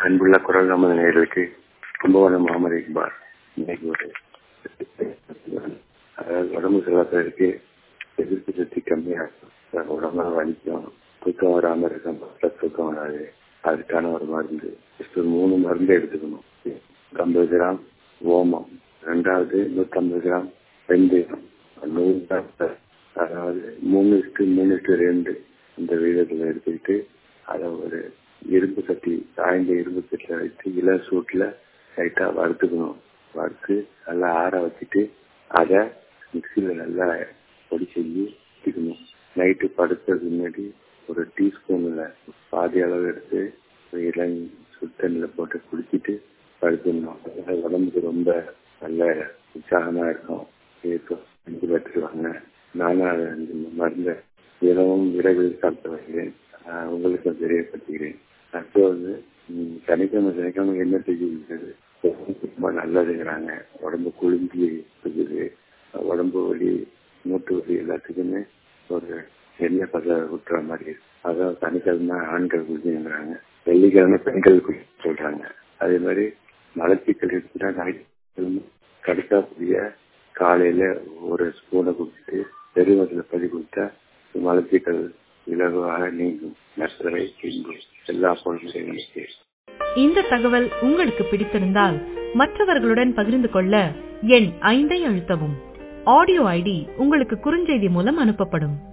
அன்புள்ள குரல் நமது நேர்களுக்கு கும்பகோணம் முகமது இக்பால் இன்னைக்கு ஒரு அதாவது உடம்பு சிலப்பேருக்கு எதிர்ப்பு சக்தி கம்மியாக உடம்பு வலிக்கும் தூக்கம் வராமல் இருக்கும் தூக்கம் வராது அதுக்கான ஒரு மருந்து ஒரு மூணு மருந்து எடுத்துக்கணும் ஐம்பது கிராம் ஓமம் ரெண்டாவது நூற்றம்பது கிராம் வெந்தயம் நூறு கிராம் அதாவது மூணு இஸ்டு மூணு இஸ்டு ரெண்டு இந்த விகிதத்தில் எடுத்துக்கிட்டு அதை ஒரு இரும்பு சட்டி காய்ந்த இரும்பு சட்டியில் வச்சு இள சூட்டில் லைட்டாக வறுத்துக்கணும் வறுத்து நல்லா ஆற வச்சுட்டு அதை மிக்சியில் நல்லா பொடி செஞ்சு வச்சுக்கணும் நைட்டு படுக்கிறதுக்கு முன்னாடி ஒரு டீஸ்பூனில் பாதி அளவு எடுத்து இளம் சுத்தண்ணில் போட்டு குடிச்சிட்டு படுத்துடணும் உடம்புக்கு ரொம்ப நல்ல உற்சாகமாக இருக்கும் செஞ்சு பார்த்துருவாங்க நானும் அதை மருந்தை தினமும் விரைவில் சாப்பிட்டு வருகிறேன் உங்களுக்கு தெரியப்படுத்துகிறேன் அடுத்தது சனிக்கிழமை சனிக்கிழமை என்ன செய்யுது ரொம்ப நல்லதுங்கிறாங்க உடம்பு குளிர்ந்து இருக்குது உடம்பு வலி மூட்டு வலி எல்லாத்துக்குமே ஒரு எண்ணெய் பத விட்டுற மாதிரி அதான் சனிக்கிழமை ஆண்கள் குளிச்சுங்கிறாங்க வெள்ளிக்கிழமை பெண்கள் குளிச்சு சொல்றாங்க அதே மாதிரி மலச்சிக்கல் இருக்குன்னா ஞாயிற்றுக்கிழமை கடுக்காக்கூடிய காலையில ஒரு ஸ்பூனை குடிச்சிட்டு பெருவதில் பதி கொடுத்தா மலச்சிக்கல் இலகுவாக நீங்கும் நஷ்டரை நீங்கும் எல்லா பொருட்களையும் இந்த தகவல் உங்களுக்கு பிடித்திருந்தால் மற்றவர்களுடன் பகிர்ந்து கொள்ள எண் ஐந்தை அழுத்தவும் ஆடியோ ஐடி உங்களுக்கு குறுஞ்செய்தி மூலம் அனுப்பப்படும்